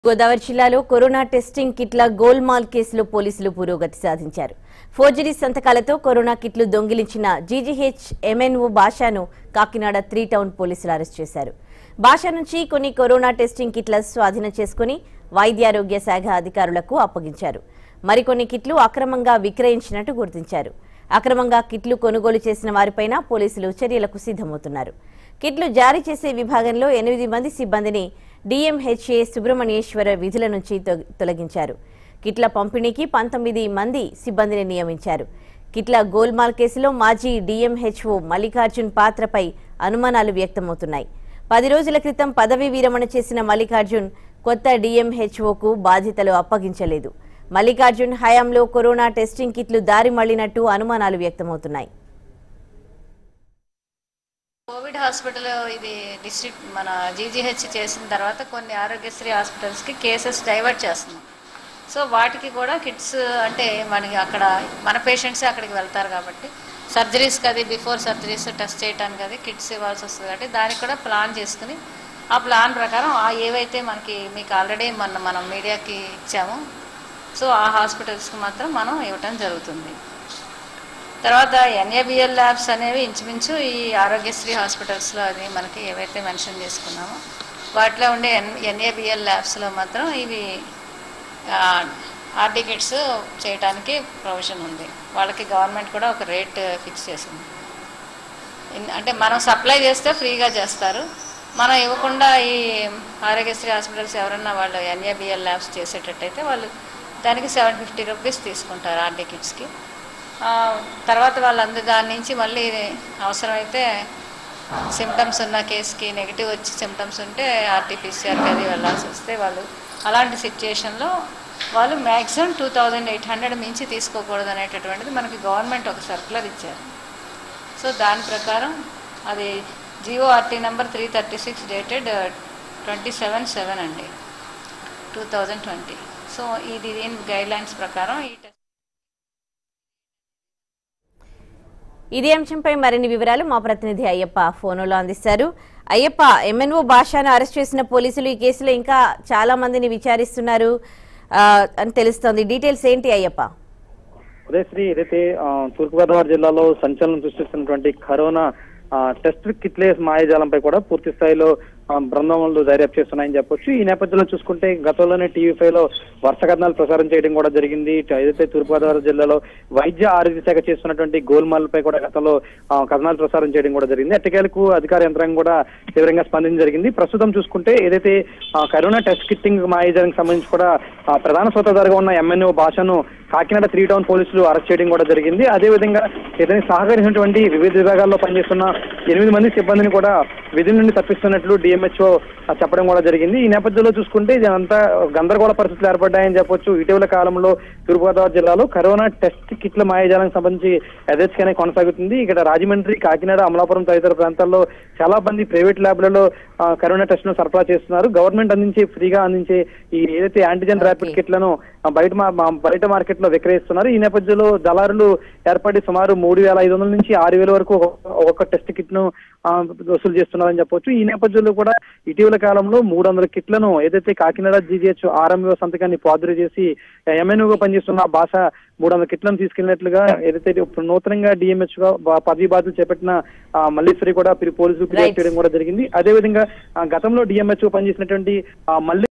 గోదావరి జిల్లాలో corona testing కిట్ల golmaal కేసులో పోలీసులు పురోగతి సాధించారు ఫోర్జరీ సంతకాలతో కరోనా కిట్లు దొంగిలించిన జీజీహెచ్ ఎంఎన్ఓ భాషను కాకినాడ త్రీ టౌన్ పోలీసులు అరెస్ట్ చేశారు భాష నుంచి కొన్ని కరోనా టెస్టింగ్ కిట్ల స్వాధీనం చేసుకుని వైద్యారోగ్య శాఖ అధికారులకు అప్పగించారు మరికొన్ని కిట్లు అక్రమంగా విక్రయించినట్టు గుర్తించారు అక్రమంగా కిట్లు కొనుగోలు చేసిన వారిపైన పోలీసులు చర్యలకు సిద్ధమవుతున్నారు కిట్లు జారీ చేసే విభాగంలో ఎనిమిది మంది సిబ్బందిని డిఎంహెచ్ఏ సుబ్రహ్మణ్యేశ్వర విధుల నుంచి తొ- తొలగించారు కిట్ల పంపిణీకి పంతొమ్మిది మంది సిబ్బందిని నియమించారు కిట్ల గోల్మాల్ కేసులో మాజీ డిఎంహెచ్ఓ మల్లికార్జున్ పాత్రపై అనుమానాలు వ్యక్తమవుతున్నాయి పది రోజుల క్రితం పదవీ విరమణ చేసిన మల్లికార్జున్ కొత్త డిఎంహెచ్ఓకు బాధ్యతలు అప్పగించలేదు మల్లికార్జున్ హయాంలో కరోనా టెస్టింగ్ కిట్లు దారి మళ్లినట్టు అనుమానాలు వ్యక్తమవుతున్నాయి కోవిడ్ హాస్పిటల్ ఇది డిస్ట్రిక్ట్ మన జీజీహెచ్ చేసిన తర్వాత కొన్ని ఆరోగ్యశ్రీ హాస్పిటల్స్కి కేసెస్ డైవర్ట్ చేస్తున్నాం సో వాటికి కూడా కిట్స్ అంటే మనకి అక్కడ మన పేషెంట్సే అక్కడికి వెళ్తారు కాబట్టి సర్జరీస్కి అది బిఫోర్ సర్జరీస్ టెస్ట్ చేయడానికి అది కిట్స్ ఇవ్వాల్సి వస్తుంది కాబట్టి దానికి కూడా ప్లాన్ చేసుకుని ఆ ప్లాన్ ప్రకారం ఆ ఏవైతే మనకి మీకు ఆల్రెడీ మొన్న మనం మీడియాకి ఇచ్చామో సో ఆ హాస్పిటల్స్కి మాత్రం మనం ఇవ్వటం జరుగుతుంది తర్వాత ఎన్ఏబిఎల్ ల్యాబ్స్ అనేవి ఇంచుమించు ఈ ఆరోగ్యశ్రీ హాస్పిటల్స్లో అది మనకి ఏవైతే మెన్షన్ చేసుకున్నామో వాటిలో ఉండే ఎన్ ఎన్ఏబిఎల్ ల్యాబ్స్లో మాత్రం ఇవి ఆర్డీ కిట్స్ చేయడానికి ప్రొవిజన్ ఉంది వాళ్ళకి గవర్నమెంట్ కూడా ఒక రేట్ ఫిక్స్ చేసింది ఇన్- అంటే మనం సప్లై చేస్తే ఫ్రీగా చేస్తారు మనం ఇవ్వకుండా ఈ ఆరోగ్యశ్రీ హాస్పిటల్స్ ఎవరన్నా వాళ్ళు ఎన్ఏబిఎల్ ల్యాబ్స్ చేసేటట్టయితే వాళ్ళు దానికి సెవెన్ ఫిఫ్టీ రూపీస్ తీసుకుంటారు ఆర్డీ కిట్స్కి ఆ, తర్వాత వాళ్ళందరూ దాని నుంచి మళ్ళీ అవసరమైతే సిమ్టమ్స్ ఉన్న కేసుకి నెగిటివ్ వచ్చి సిమ్టమ్స్ ఉంటే ఆర్టీపీసీఆర్కి అది వెళ్ళాల్సి వస్తే వాళ్ళు అలాంటి సిచ్యుయేషన్లో వాళ్ళు maximum two thousand eight hundred మించి తీసుకోకూడదు అనేటటువంటిది మనకి గవర్నమెంట్ ఒక సర్కులర్ ఇచ్చారు సో దాని ప్రకారం అది GORT number three thirty six dated twenty seven seven అండి టూ థౌజండ్ ట్వంటీ సో ఇది దీని గైడ్ లైన్స్ ప్రకారం ఈ టెస్ట్ ఇదే అంశంపై మరిన్ని వివరాలు మా ప్రతినిధి అయ్యప్ప ఫోనులో అందిస్తారు అయ్యప్ప ఎంఎన్ఓ భాషను అరెస్ట్ చేసిన పోలీసులు ఈ కేసులో ఇంకా చాలా మందిని విచారిస్తున్నారు ఆ, అని తెలుస్తోంది డీటెయిల్స్ ఏంటి అయ్యప్ప ఉదయశ్రీ ఏదైతే ఆ, తూర్పుగోదావరి జిల్లాలో సంచలనం సృష్టిస్తున్నటువంటి కరోనా ఆ, టెస్ట్ కిట్లే మాయాజాలంపై కూడా పూర్తి స్థాయిలో ఆ, బృందములు దర్యాప్తు చేస్తున్నాయని చెప్పొచ్చు ఈ నేపథ్యంలో చూసుకుంటే గతంలోనే టీవీ ఫైవ్ లో వరుస కథనాలు ప్రసారం చేయడం కూడా జరిగింది ఇటు ఏదైతే తూర్పుగోదావరి జిల్లాలో వైద్య ఆరోగ్య శాఖ చేస్తున్నటువంటి గోల్మాల్ పై కూడా గతంలో ఆ, కథనాలు ప్రసారం చేయడం కూడా జరిగింది ఎట్టకేలకు అధికార యంత్రాంగం కూడా తీవ్రంగా స్పందించడం జరిగింది ప్రస్తుతం చూసుకుంటే ఏదైతే ఆ, కరోనా టెస్ట్ కిట్టింగ్ మాయాజానికి సంబంధించి కూడా ఆ, ప్రధాన సూత్రధారిగా ఉన్న ఎంఎన్ఓ భాషను కాకినాడ త్రీ టౌన్ పోలీసులు అరెస్ట్ చేయడం కూడా జరిగింది అదేవిధంగా ఇతని సహకరించినటువంటి వివిధ విభాగాల్లో పనిచేస్తున్న ఎనిమిది మంది సిబ్బందిని కూడా విధుల నుండి తప్పిస్తున్నట్లు డిఎంహెచ్ఓ చెప్పడం కూడా జరిగింది ఈ నేపథ్యంలో చూసుకుంటే ఇదంతా గందరగోళ పరిస్థితులు ఏర్పడ్డాయని చెప్పొచ్చు ఇటీవల కాలంలో తూర్పుగోదావరి జిల్లాలో కరోనా టెస్ట్ కిట్ల మాయాజాలకు సంబంధించి యథేచ్ఛగానే కొనసాగుతుంది ఇక్కడ రాజమండ్రి కాకినాడ అమలాపురం తదితర ప్రాంతాల్లో చాలా మంది ప్రైవేట్ ల్యాబ్లలో ఆ, కరోనా టెస్ట్ ను సరఫరా చేస్తున్నారు గవర్నమెంట్ అందించే ఫ్రీగా అందించే ఈ ఏదైతే యాంటీజెన్ ర్యాపిడ్ కిట్లను ఆ, బయట మా- మా- బయట మార్కెట్ లో విక్రయిస్తున్నారు ఈ నేపథ్యంలో దళారులు ఏర్పడి సుమారు మూడు వేల ఐదు వందల నుంచి ఆరు వేల వరకు ఒక్కొక్క- ఒక్కొక్క టెస్ట్ కిట్ ను ఆ, వసూలు చేస్తున్నారని చెప్పొచ్చు ఈ నేపథ్యంలో కూడా ఇటీవల కాలంలో మూడు వందల కిట్లను ఏదైతే కాకినాడ జీజీహెచ్ ఆర్ఎంఓ సంతకాన్ని పాదురు చేసి ఎంఎన్ఓగా పనిచేస్తున్న ఆ భాష మూడు వందల కిట్లను తీసుకెళ్లినట్లుగా ఏదైతే ఇప్పుడు నూతనంగా డిఎంహెచ్ గా బా- పదవి బాధ్యతలు చేపట్టిన ఆ, మల్లీశ్వరి కూడా పిరి- పోలీసులు ఫిర్యాదు Right. చేయడం కూడా జరిగింది అదేవిధంగా ఆ, గతంలో డిఎంహెచ్ పనిచేసినటువంటి ఆ, మల్లి